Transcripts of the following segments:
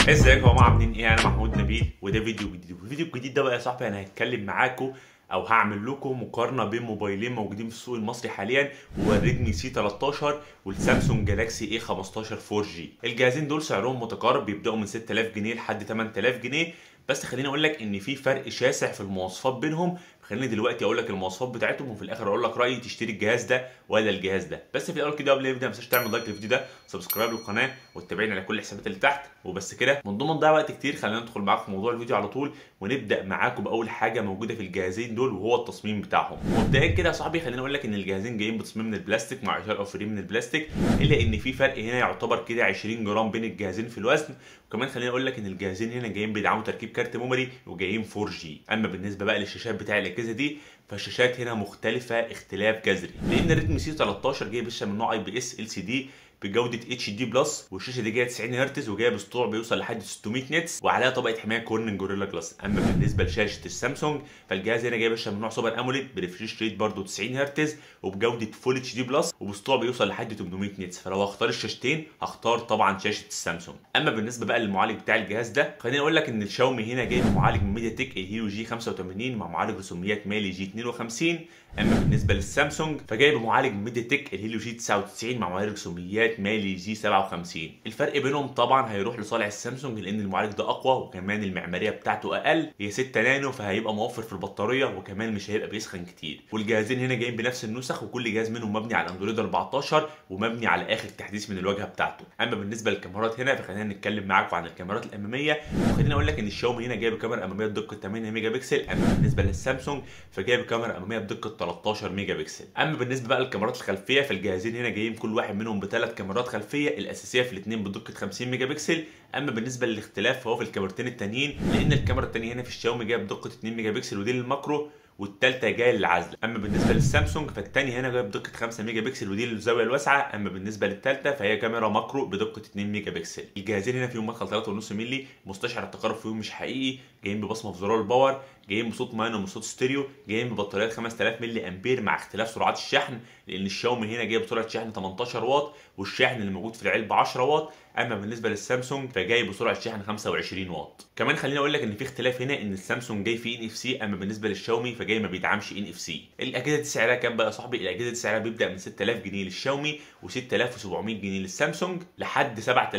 ازيكم يا جماعه عاملين ايه انا محمود نبيل وده فيديو جديد والفيديو الجديد ده بقى يا صاحبي انا هتكلم معاكم او هعمل لكم مقارنه بين موبايلين موجودين في السوق المصري حاليا هو الريدمي سي 13 والسامسونج جالاكسي اي 15 4 جي الجهازين دول سعرهم متقارب بيبداوا من 6000 جنيه لحد 8000 جنيه بس خليني اقول لك ان في فرق شاسع في المواصفات بينهم خليني دلوقتي اقول لك المواصفات بتاعتهم وفي الاخر اقول لك رايي تشتري الجهاز ده ولا الجهاز ده بس في الاول كده قبل ما نبدا ما تنساش تعمل لايك للفيديو ده سبسكرايب للقناه وتتابعني على كل الحسابات اللي تحت وبس كده من ضمن ضيع وقت كتير خلينا ندخل معاكم في موضوع الفيديو على طول ونبدا معاكم باول حاجه موجوده في الجهازين دول وهو التصميم بتاعهم مبدئيا كده يا صاحبي خليني اقول لك ان الجهازين جايين بتصميم من البلاستيك مع اشاره او فريم من البلاستيك الا ان في فرق هنا يعتبر كده 20 جرام بين الجهازين في الوزن وكمان خليني اقول لك ان الجهازين هنا جايين بيدعموا تركيب كارت ميموري وجايين 4 جي اما بالنسبه بقى للشاشات بتاع الاجهزه دي فالشاشات هنا مختلفه اختلاف جذري لان الريدمي سي 13 جاي باشا من نوع اي بي اس ال سي دي بجوده اتش دي بلس والشاشه دي جايه 90 هرتز وجايه بسطوع بيوصل لحد 600 نتس وعليها طبقه حمايه كورنينج جوريلا جلاس اما بالنسبه لشاشه السامسونج فالجهاز هنا جاي باشا من نوع سوبر اموليد بريفريش ريت برده 90 هرتز وبجوده فول اتش دي بلس وبسطوع بيوصل لحد 800 نتس فلو هختار الشاشتين هختار طبعا شاشه السامسونج اما بالنسبه بقى للمعالج بتاع الجهاز ده خليني اقول لك ان الشاومي هنا جاي بمعالج من ميديا تك الهيرو جي 85 مع معالج رسوميات مالي جي 52 اما بالنسبه للسامسونج فجاي بمعالج من ميديا تك الهيليو جي 99 مع معالج رسوميات مالي جي 57 الفرق بينهم طبعا هيروح لصالح السامسونج لان المعالج ده اقوى وكمان المعماريه بتاعته اقل هي 6 نانو فهيبقى موفر في البطاريه وكمان مش هيبقى بيسخن كتير والجهازين هنا جايين بنفس النسخ وكل جهاز منهم مبني على اندرويد 14 ومبني على اخر تحديث من الواجهه بتاعته اما بالنسبه للكاميرات هنا فخلينا نتكلم معاكم عن الكاميرات الاماميه وخليني اقول لك ان الشاومي هنا جايب كاميرا اماميه بدقه 8 ميجا بكسل اما بالنسبه للسامسونج فجايب كاميرا اماميه بدقه 13 ميجا بكسل اما بالنسبه بقى للكاميرات الخلفيه فالجهازين هنا جايين كل واحد منهم بثلاث كاميرات خلفيه الاساسيه في الاثنين بدقه 50 ميجا بكسل اما بالنسبه للاختلاف فهو في الكاميرتين التانيين لان الكاميرا الثانيه هنا في الشاومي جايه بدقه 2 ميجا بكسل ودي للماكرو والثالثه جايه للعزل اما بالنسبه للسامسونج فالثاني هنا جايه بدقه 5 ميجا بكسل ودي للزاويه الواسعه اما بالنسبه للثالثه فهي كاميرا ماكرو بدقه 2 ميجا بكسل الجهازين هنا فيهم مدخل 3.5 مللي مستشعر التقارب فيهم مش حقيقي جايين ببصمه في زرار الباور جايين بصوت ماينو وصوت ستيريو جايين ببطاريات 5000 ملي امبير مع اختلاف سرعات الشحن لان الشاومي هنا جايب بسرعه شحن 18 واط والشاحن اللي موجود في العلبه 10 واط اما بالنسبه للسامسونج فجاي بسرعه شحن 25 واط كمان خليني اقول لك ان في اختلاف هنا ان السامسونج جاي فيه ان اف سي اما بالنسبه للشاومي فجاي ما بيدعمش ان اف سي الاجهزه دي سعرها كام بقى يا صاحبي الاجهزه دي سعرها بيبدا من 6000 جنيه للشاومي و6700 جنيه للسامسونج لحد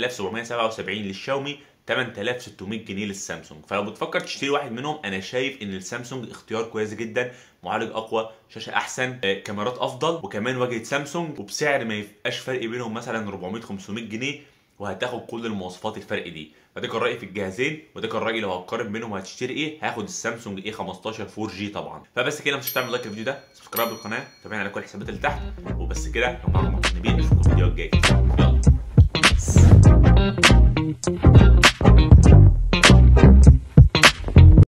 7777 للشاومي 8600 جنيه للسامسونج فلو بتفكر تشتري واحد منهم انا شايف ان السامسونج اختيار كويس جدا معالج اقوى شاشه احسن آه، كاميرات افضل وكمان واجهه سامسونج وبسعر ما يبقاش فرق بينهم مثلا 400 500 جنيه وهتاخد كل المواصفات الفرق دي فده كان رايي في الجهازين وده كان رايي لو هتقارن بينهم وهتشتري ايه هاخد السامسونج اي 15 4 جي طبعا فبس كده مش تعمل لايك للفيديو ده سبسكرايب للقناه تابعنا على كل الحسابات اللي تحت وبس كده كان معاكم محمد نبيل اشوفكم في الفيديو الجاي يلا